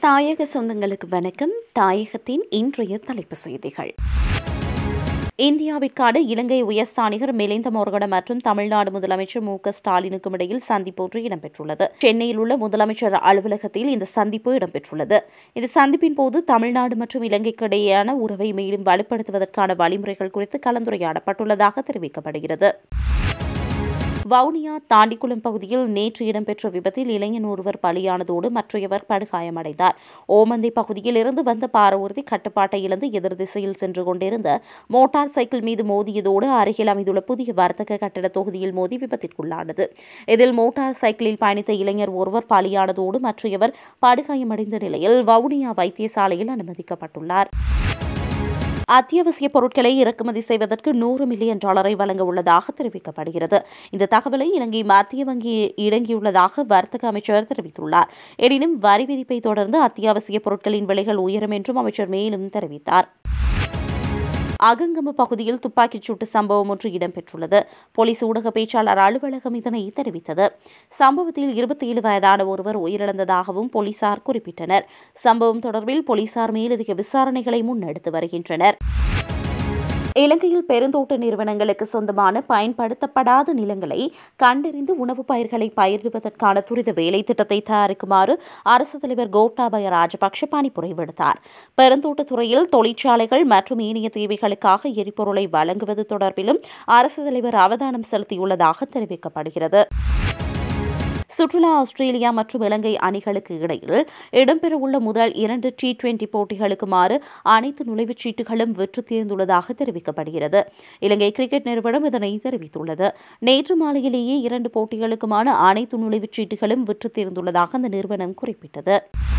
தாயக சொந்தங்களுக்கு வணக்கம் தாயகத்தின் இன்றைய தலைப்பு செய்திகள் இந்தியாவிற்கான இலங்கை உயர்ஸ்தானிகர் மிலிந்த மோர்கன மற்றும் தமிழ்நாடு முதலமைச்சர் மு க ஸ்டாலினுக்கும் இடையில் சந்திப்பு ஒன்று இடம்பெற்றுள்ளது சென்னையில் உள்ள முதலமைச்சர் அலுவலகத்தில் இந்த சந்திப்பு இடம்பெற்றுள்ளது இந்த சந்திப்பின் போது தமிழ்நாடு மற்றும் இலங்கைக்கு இடையேயான உறவை மேலும் வலுப்படுத்துவதற்கான வழிமுறைகள் குறித்து கலந்துரையாடப்பட்டுள்ளதாக தெரிவிக்கப்படுகிறது வவுனியா தாண்டிக்குளம் பகுதியில் நேற்று இடம்பெற்ற விபத்தில் இளைஞன் ஒருவர் பலியானதோடு மற்றையவர் படுகாயமடைந்தார் ஓமந்தை பகுதியில் இருந்து வந்த பாரவூர்தி கட்டுப்பாட்டை இழந்து எதிர் திசையில் சென்று கொண்டிருந்த மோட்டார் சைக்கிள் மீது மோதியதோடு அருகில் அமைந்துள்ள புதிய வர்த்தக கட்டட தொகுதியில் மோதி விபத்திற்குள்ளானது இதில் மோட்டார் சைக்கிளில் பயணித்த இளைஞர் ஒருவர் பலியானதோடு மற்றையவர் படுகாயமடைந்த நிலையில் வவுனியா வைத்தியசாலையில் அனுமதிக்கப்பட்டுள்ளார் அத்தியாவசிய பொருட்களை இறக்குமதி செய்வதற்கு நூறு மில்லியன் டாலரை வழங்க உள்ளதாக தெரிவிக்கப்படுகிறது இந்த தகவலை இலங்கை மத்திய வங்கி இறங்கியுள்ளதாக வர்த்தக அமைச்சர் தெரிவித்துள்ளார் எனினும் வரி விதிப்பை தொடர்ந்து அத்தியாவசிய பொருட்களின் விலைகள் உயரும் என்றும் அமைச்சர் மேலும் தெரிவித்தார் அகங்கம பகுதியில் துப்பாக்கிச் சூட்டு சம்பவம் ஒன்று இடம்பெற்றுள்ளது போலீஸ் ஊடக பேச்சாளர் அலுவலகம் இதனை தெரிவித்தது சம்பவத்தில் இருபத்தி ஏழு வயதான ஒருவர் உயிரிழந்ததாகவும் போலீசார் குறிப்பிட்டனர் சம்பவம் தொடர்பில் போலீசார் மேலதிக விசாரணைகளை முன்னெடுத்து வருகின்றனர் இலங்கையில் பெருந்தோட்ட நிறுவனங்களுக்கு சொந்தமான பயன்படுத்தப்படாத நிலங்களை கண்டறிந்து உணவுப் பயிர்களை பயிரிடுவதற்கான துரித வேலை திட்டத்தை தயாரிக்குமாறு அரசு தலைவர் கோட்டாபய ராஜபக்ஷ பணிப்புரை விடுத்தார் பெருந்தோட்டத் துறையில் தொழிற்சாலைகள் மற்றும் ஏனைய தேவைகளுக்காக எரிபொருளை வழங்குவது தொடர்பிலும் அரசு தலைவர் அவதானம் செலுத்தியுள்ளதாக தெரிவிக்கப்படுகிறது சுற்றுலா ஆஸ்திரேலியா மற்றும் இலங்கை அணிகளுக்கு இடையில் இடம்பெறவுள்ள முதல் இரண்டு டி டுவெண்டி போட்டிகளுக்குமாறு அனைத்து நுழைவுச் சீட்டுகளும் விற்று தீர்ந்துள்ளதாக தெரிவிக்கப்படுகிறது இலங்கை கிரிக்கெட் நிறுவனம் இதனை தெரிவித்துள்ளது நேற்று மாலையிலேயே இரண்டு போட்டிகளுக்குமான அனைத்து நுழைவுச் சீட்டுகளும் விற்று தீர்ந்துள்ளதாக அந்த நிறுவனம் குறிப்பிட்டது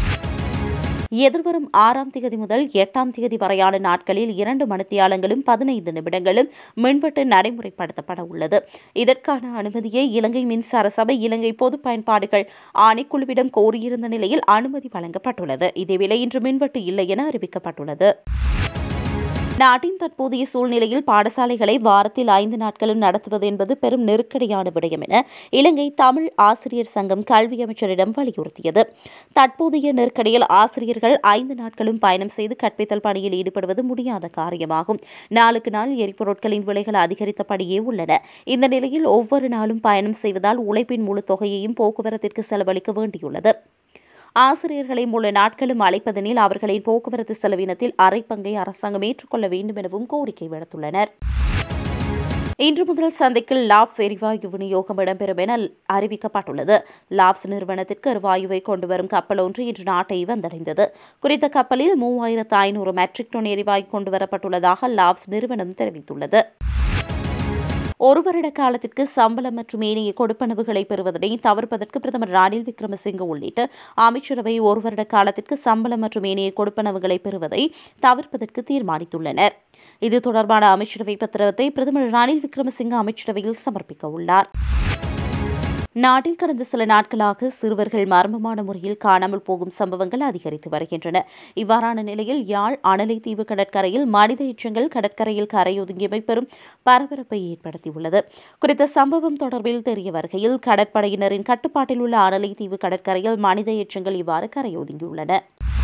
எதிர்வரும் ஆறாம் தேதி முதல் எட்டாம் தேதி வரையான நாட்களில் இரண்டு மணித்தியாலங்களும் பதினைந்து நிமிடங்களும் மின்வெட்டு நடைமுறைப்படுத்தப்பட உள்ளது இதற்கான அனுமதியை இலங்கை மின்சார சபை இலங்கை பொது பயன்பாடுகள் ஆணைக்குழுவிடம் கோரியிருந்த நிலையில் அனுமதி வழங்கப்பட்டுள்ளது இதேவேளை இன்று மின்வெட்டு இல்லை என அறிவிக்கப்பட்டுள்ளது நாட்டின் தற்போதைய சூழ்நிலையில் பாடசாலைகளை வாரத்தில் ஐந்து நாட்களும் நடத்துவது என்பது பெரும் நெருக்கடியான விடயம் என இலங்கை தமிழ் ஆசிரியர் சங்கம் கல்வி அமைச்சரிடம் வலியுறுத்தியது தற்போதைய நெருக்கடியில் ஆசிரியர்கள் ஐந்து நாட்களும் பயணம் செய்து கற்பித்தல் பணியில் ஈடுபடுவது முடியாத காரியமாகும் நாளுக்கு நாள் எரிபொருட்களின் விலைகள் அதிகரித்தபடியே உள்ளன இந்த நிலையில் ஒவ்வொரு நாளும் பயணம் செய்வதால் உழைப்பின் முழு தொகையையும் போக்குவரத்திற்கு செலவழிக்க வேண்டியுள்ளது ஆசிரியர்களை முழு நாட்களும் அழைப்பதனில் அவர்களின் போக்குவரத்து செலவினத்தில் அரை பங்கை அரசாங்கம் ஏற்றுக்கொள்ள வேண்டும் எனவும் கோரிக்கை விடுத்துள்ளனர் இன்று முதல் சந்தைக்கு லாப் எரிவாயு விநியோகம் இடம்பெறும் என அறிவிக்கப்பட்டுள்ளது லாப்ஸ் நிறுவனத்திற்கு எரிவாயுவை கொண்டு வரும் கப்பல் ஒன்று இன்று நாட்டை வந்தடைந்தது குறித்த கப்பலில் மூவாயிரத்து ஐநூறு மெட்ரிக் டன் எரிவாயு கொண்டுவரப்பட்டுள்ளதாக லாப்ஸ் நிறுவனம் தெரிவித்துள்ளது ஒரு வருட காலத்திற்கு சம்பளம் மற்றும் ஏனைய கொடுப்பனவுகளை பெறுவதனை தவிர்ப்பதற்கு பிரதமர் ரணில் விக்ரமசிங்க உள்ளிட்ட அமைச்சரவை ஒரு வருட காலத்திற்கு சம்பளம் மற்றும் ஏனைய கொடுப்பனவுகளை பெறுவதை தவிர்ப்பதற்கு தீர்மானித்துள்ளனர் இது தொடர்பான அமைச்சரவை பத்திரத்தை பிரதமர் ரணில் விக்ரமசிங்க அமைச்சரவையில் சமர்ப்பிக்க உள்ளார் நாட்டில் கடந்த சில நாட்களாக சிறுவர்கள் மர்மமான முறையில் காணாமல் போகும் சம்பவங்கள் அதிகரித்து வருகின்றன இவ்வாறான நிலையில் யாழ் அனலை தீவு கடற்கரையில் மனித எச்சங்கள் கடற்கரையில் கரையொதுங்கியமை பெரும் பரபரப்பை ஏற்படுத்தியுள்ளது குறித்த சம்பவம் தொடர்பில் தெரிய வருகையில் கடற்படையினரின் கட்டுப்பாட்டில் உள்ள அனலை தீவு கடற்கரையில் மனித எச்சங்கள் இவ்வாறு கரையொதுங்கியுள்ளன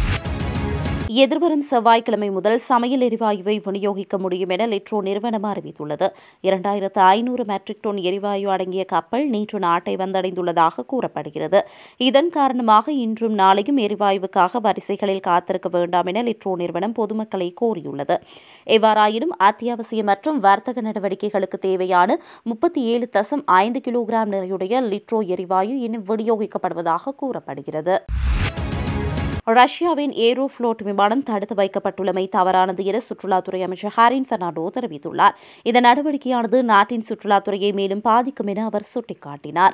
எதிர்வரும் செவ்வாய்க்கிழமை முதல் சமையல் எரிவாயுவை விநியோகிக்க முடியும் என லிட்ரோ நிறுவனம் அறிவித்துள்ளது இரண்டாயிரத்து ஐநூறு மெட்ரிக் டன் எரிவாயு அடங்கிய கப்பல் நேற்று நாட்டை வந்தடைந்துள்ளதாக கூறப்படுகிறது இதன் காரணமாக இன்றும் நாளையும் எரிவாயுவுக்காக வரிசைகளில் காத்திருக்க வேண்டாம் என லிட்ரோ நிறுவனம் பொதுமக்களை கோரியுள்ளது எவ்வாறாயினும் அத்தியாவசிய மற்றும் வர்த்தக நடவடிக்கைகளுக்கு தேவையான முப்பத்தி ஏழு தசம் ஐந்து கிலோகிராம் நிறையுடைய லிட்ரோ எரிவாயு இன்னும் விநியோகிக்கப்படுவதாக கூறப்படுகிறது ரஷ்யாவின் ஏரோ ஃப்ளோட் விமானம் தடுத்து வைக்கப்பட்டுள்ளமை தவறானது என சுற்றுலாத்துறை அமைச்சர் ஹாரின் பெர்னாடோ தெரிவித்துள்ளார் இந்த நடவடிக்கையானது நாட்டின் சுற்றுலாத்துறையை மேலும் பாதிக்கும் என அவர் சுட்டிக்காட்டினார்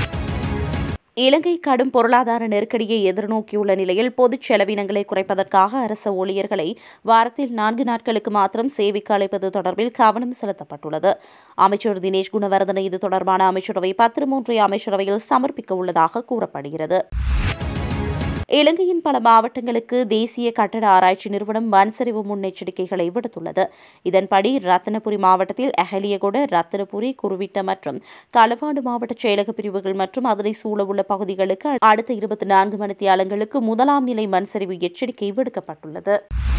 இலங்கை கடும் பொருளாதார நெருக்கடியை எதிர்நோக்கியுள்ள நிலையில் பொதுச் செலவினங்களை குறைப்பதற்காக அரசு ஊழியர்களை வாரத்தில் நான்கு நாட்களுக்கு மாத்திரம் சேவைக்கு அழைப்பது தொடர்பில் கவனம் செலுத்தப்பட்டுள்ளது அமைச்சர் தினேஷ் குணவர்தன இது தொடர்பான அமைச்சரவை பத்திரம் ஒன்றை அமைச்சரவையில் சமர்ப்பிக்க உள்ளதாக கூறப்படுகிறது இலங்கையின் பல மாவட்டங்களுக்கு தேசிய கட்டட ஆராய்ச்சி நிறுவனம் மண்சரிவு முன்னெச்சரிக்கைகளை விடுத்துள்ளது இதன்படி ரத்தினபுரி மாவட்டத்தில் அஹலியகொட ரத்தினபுரி குருவிட்ட மற்றும் களவாடு மாவட்ட செயலக பிரிவுகள் மற்றும் அதனை சூழவுள்ள பகுதிகளுக்கு அடுத்த இருபத்தி நான்கு மணித்தியாலங்களுக்கு முதலாம் நிலை மண்சரிவு எச்சரிக்கை விடுக்கப்பட்டுள்ளது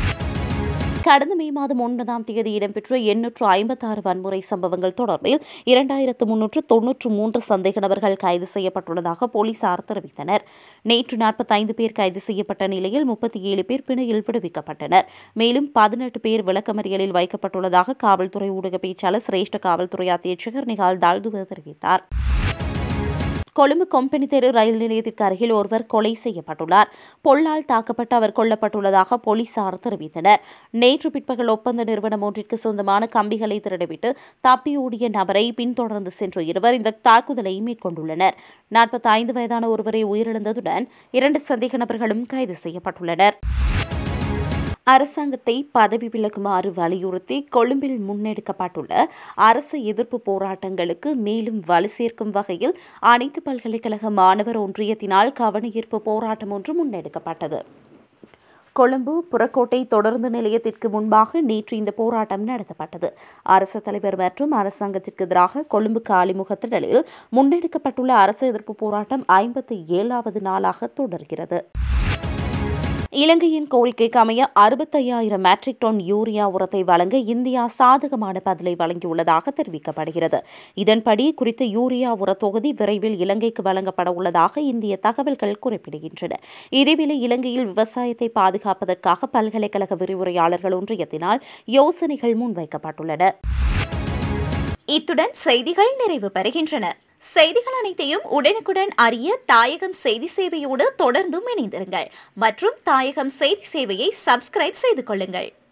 கடந்த மே மாதம் ஒன்பதாம் தேதி இடம்பெற்ற எண்ணூற்று ஐம்பத்தாறு வன்முறை சம்பவங்கள் தொடர்பில் இரண்டாயிரத்து முன்னூற்று தொன்னூற்று மூன்று சந்தேக நபர்கள் கைது செய்யப்பட்டுள்ளதாக போலீசார் தெரிவித்தனர் நேற்று நாற்பத்தைந்து பேர் கைது செய்யப்பட்ட நிலையில் முப்பத்தி ஏழு பேர் பிணையில் விடுவிக்கப்பட்டனர் மேலும் பதினெட்டு பேர் விளக்கமறியலில் வைக்கப்பட்டுள்ளதாக காவல்துறை ஊடக பேச்சாளர் சிரேஷ்ட காவல்துறை அத்தியட்சகர் நிகால் தால்துவ தெரிவித்தார் கொழும்பு கொம்பனி தெரு ரயில் நிலையத்திற்கு அருகில் ஒருவர் கொலை செய்யப்பட்டுள்ளார் பொல்லால் தாக்கப்பட்டு அவர் கொல்லப்பட்டுள்ளதாக போலீசார் தெரிவித்தனர் நேற்று பிற்பகல் ஒப்பந்த நிறுவனம் ஒன்றிற்கு சொந்தமான கம்பிகளை திருடிவிட்டு தப்பியோடிய நபரை பின்தொடர்ந்து சென்ற இருவர் இந்த தாக்குதலை மேற்கொண்டுள்ளனர் நாற்பத்தி ஐந்து வயதான ஒருவரை உயிரிழந்ததுடன் இரண்டு சந்தேக நபர்களும் கைது செய்யப்பட்டுள்ளனர் அரசாங்கத்தை பதவி விலகுமாறு வலியுறுத்தி கொழும்பில் முன்னெடுக்கப்பட்டுள்ள அரசு எதிர்ப்பு போராட்டங்களுக்கு மேலும் வலு சேர்க்கும் வகையில் அனைத்து பல்கலைக்கழக மாணவர் ஒன்றியத்தினால் கவனஈர்ப்பு போராட்டம் ஒன்று முன்னெடுக்கப்பட்டது கொழும்பு புறக்கோட்டை தொடர்ந்து நிலையத்திற்கு முன்பாக நேற்று இந்த போராட்டம் நடத்தப்பட்டது அரசு தலைவர் மற்றும் அரசாங்கத்திற்கு எதிராக கொழும்பு காலிமுகத்திடலில் முன்னெடுக்கப்பட்டுள்ள அரசு எதிர்ப்பு போராட்டம் ஐம்பத்தி ஏழாவது நாளாக தொடர்கிறது இலங்கையின் கோரிக்கைக்கு அமைய அறுபத்தையாயிரம் மெட்ரிக் டன் யூரியா உரத்தை வழங்க இந்தியா சாதகமான பதிலை வழங்கியுள்ளதாக தெரிவிக்கப்படுகிறது இதன்படி குறித்த யூரியா உர தொகுதி விரைவில் இலங்கைக்கு வழங்கப்பட உள்ளதாக இந்திய தகவல்கள் குறிப்பிடுகின்றன இதேவேளை இலங்கையில் விவசாயத்தை பாதுகாப்பதற்காக பல்கலைக்கழக விரிவுரையாளர்கள் ஒன்றியத்தினால் யோசனைகள் முன்வைக்கப்பட்டுள்ளன இத்துடன் செய்திகள் நிறைவு பெறுகின்றன செய்திகள் அனைத்தையும் உடனுக்குடன் அறிய தாயகம் செய்தி சேவையோடு தொடர்ந்தும் இணைந்திருங்கள் மற்றும் தாயகம் செய்தி சேவையை சப்ஸ்கிரைப் செய்து கொள்ளுங்கள்